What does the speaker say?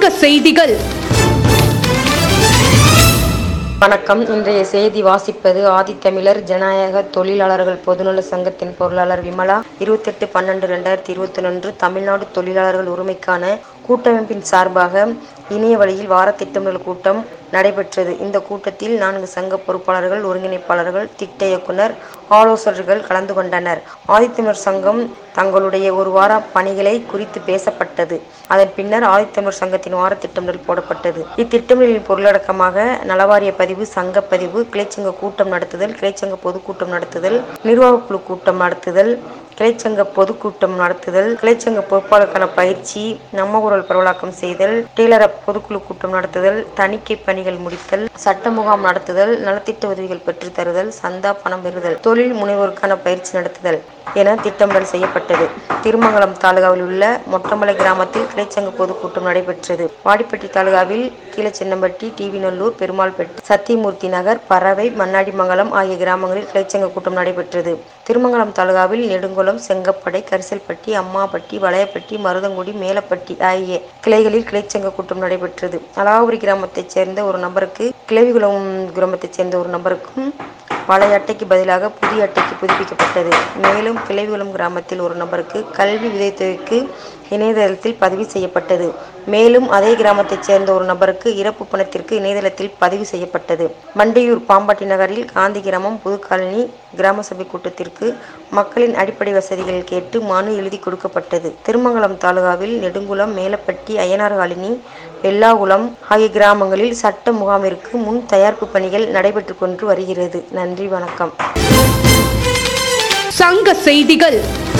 சங்க செய்திகள் வணக்கம் இன்றைய செய்தி வாசிப்பது ஆதித்தமிழர் ஜனநாயக தொழிலாளர்கள் பொதுநல சங்கத்தின் பொருளாளர் விமலா இருபத்தெட்டு பன்னெண்டு ரெண்டாயிரத்தி இருபத்தி ஒன்று தமிழ்நாடு தொழிலாளர்கள் உரிமைக்கான கூட்டமைப்பின் சார்பாக இணைய வழியில் வார திட்டமிடல் கூட்டம் நடைபெற்றது இந்த கூட்டத்தில் நான்கு சங்க பொறுப்பாளர்கள் ஒருங்கிணைப்பாளர்கள் திட்ட இயக்குனர் ஆலோசகர்கள் கலந்து கொண்டனர் ஆதித்தமிழர் சங்கம் தங்களுடைய ஒரு வார பணிகளை குறித்து பேசப்பட்டது அதன் பின்னர் ஆதித்தமிழர் சங்கத்தின் வார திட்டமிடல் போடப்பட்டது இத்திட்டமிடலின் பொருளடக்கமாக நலவாரிய பதிவு சங்க பதிவு கிளைச்சங்க கூட்டம் நடத்துதல் கிளைச்சங்க பொதுக்கூட்டம் நடத்துதல் நிர்வாகக் குழு கூட்டம் நடத்துதல் கிளைச்சங்க பொதுக்கூட்டம் நடத்துதல் கிளைச்சங்க பொறுப்பாளருக்கான பயிற்சி நம்ம குரல் பரவலாக்கம் செய்தல் டெய்லர் பொதுக்குழு கூட்டம் நடத்துதல் தணிக்கை பணிகள் முடித்தல் சட்ட முகாம் நடத்துதல் நலத்திட்ட உதவிகள் பெற்றுத் தருதல் சந்தா பணம் பெறுதல் தொழில் முனைவோருக்கான பயிற்சி நடத்துதல் என திட்டமிடல் செய்யப்பட்டது திருமங்கலம் தாலுகாவில் உள்ள மொட்டமலை கிராமத்தில் கிளைச்சங்க பொதுக்கூட்டம் நடைபெற்றது வாடிப்பட்டி தாலுகாவில் கீழச்சின்னம்பட்டி டிவிநல்லூர் பெருமாள்பட்டி சத்தியமூர்த்தி நகர் பறவை மண்ணாடிமங்கலம் ஆகிய கிராமங்களில் கிளைச்சங்க கூட்டம் நடைபெற்றது திருமங்கலம் தாலுகாவில் நெடுங்குளம் செங்கப்படை கரிசல்பட்டி அம்மாப்பட்டி வளையப்பட்டி மருதங்குடி மேலப்பட்டி ஆகிய கிளைகளில் கிளைச்சங்க கூட்டம் நடைபெற்றது அலாவுரி கிராமத்தைச் சேர்ந்த ஒரு நபருக்கு கிளவிகுளம் கிராமத்தைச் சேர்ந்த ஒரு நபருக்கும் பழைய அட்டைக்கு பதிலாக புதிய அட்டைக்கு புதுப்பிக்கப்பட்டது மேலும் கிளைகுளம் கிராமத்தில் ஒரு நபருக்கு கல்வி உதவித்தொகைக்கு இணையதளத்தில் பதிவு செய்யப்பட்டது மேலும் அதே கிராமத்தைச் சேர்ந்த ஒரு நபருக்கு இறப்பு பணத்திற்கு இணையதளத்தில் பதிவு செய்யப்பட்டது மண்டியூர் பாம்பாட்டி நகரில் காந்தி கிராமம் புதுக்காலனி கிராம சபை கூட்டத்திற்கு மக்களின் அடிப்படை வசதிகள் கேட்டு மனு எழுதி கொடுக்கப்பட்டது திருமங்கலம் தாலுகாவில் நெடுங்குளம் மேலப்பட்டி அய்யனார் காலனி வெள்ளாகுளம் ஆகிய கிராமங்களில் சட்ட முகாமிற்கு முன் தயாரிப்பு பணிகள் நடைபெற்று கொண்டு வருகிறது நன்றி வணக்கம் சங்க செய்திகள்